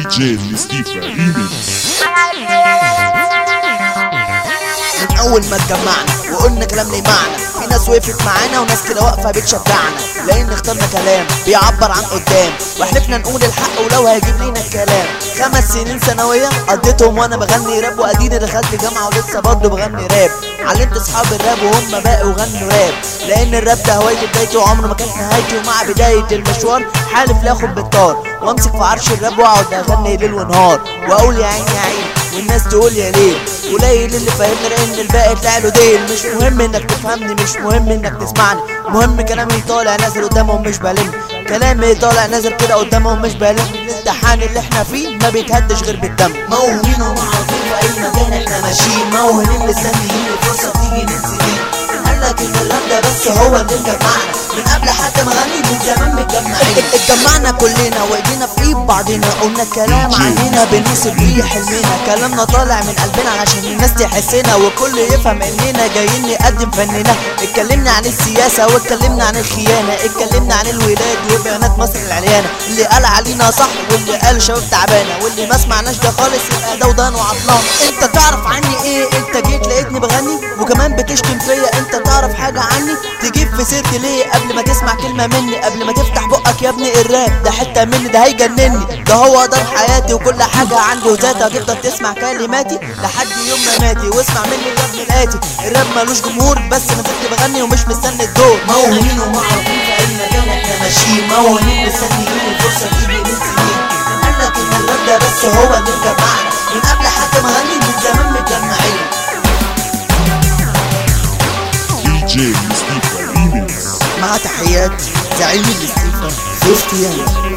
جي ستيفا ريميكس من اول ما اتجمعنا وقلنا كلام ليه معنى في ناس وقفت معانا وناس كده واقفه بتشجعنا لان اخترنا كلام بيعبر عن قدام وحلفنا نقول الحق ولو هيجيب لينا الكلام خمس سنين ثانويه قضيتهم وانا بغني راب واديني دخلت جامعه ولسه برضه بغني راب علمت اصحاب الراب وهم بقوا يغنوا راب لان الراب ده هوايتي بدايته وعمره ما كانت نهايتي ومع بدايه المشوار حالف لا اخد بالطار وامسك في عرش الراب واقعد اغني ليل ونهار واقول يا عيني يا عيني والناس تقول يا ليل قليل اللي فاهمني لان الباقي طلع له ديل مش مهم انك تفهمني مش مهم انك تسمعني مهم كلامي طالع نازل قدامهم مش بلم كلامي طالع نازل كده قدامهم مش بلم الامتحان اللي احنا فيه ما بيتهدش غير بالدم موهومين ومعروفين في اي مكان احنا ماشيين موهومين مستنيين الفرصه تيجي ننسى قال لك ان الراب ده بس هو اللي مجمعنا من قبل حتى ما غني من زمان متجمعين اتجمعنا كلنا وايدينا في ايد بعضنا قلنا كلام عننا بنوصف بيه حلمنا كلامنا طالع من قلبنا علشان الناس تحسنا والكل يفهم اننا جايين نقدم فننا اتكلمنا عن السياسه واتكلمنا عن الخيانه اتكلمنا عن الولاد وبنات مصر العريانه اللي قال علينا صح واللي قال شباب تعبانه واللي ما سمعناش ده خالص يبقى ده ودان وعطلان انت تعرف عني ايه انت جيت لقيتني بغني وكمان بتشتم فيا انت تعرف حاجه عني تجيب في سيرتي ليه قبل ما تسمع كلمه مني قبل ما تفتح بقك يا ابني الراب ده حته مني ده هيجنني ده هو دار حياتي وكل حاجه عنده ذاتها هتفضل تسمع كلماتي لحد يوم ما ماتي واسمع مني الراب من الاتي الراب ملوش جمهور بس ما زلت بغني ومش مستني الدور موهومين ومعروفين في اي مكان احنا ماشيين موهومين مستنيين الفرصه تيجي من سنين قال لك ان الراب ده بس هو اللي مجمعنا من قبل حتى ما غني من زمان متجمعين دي جي ستيفا ريميكس مع تحيات زعيم الاستيفا 50 ياما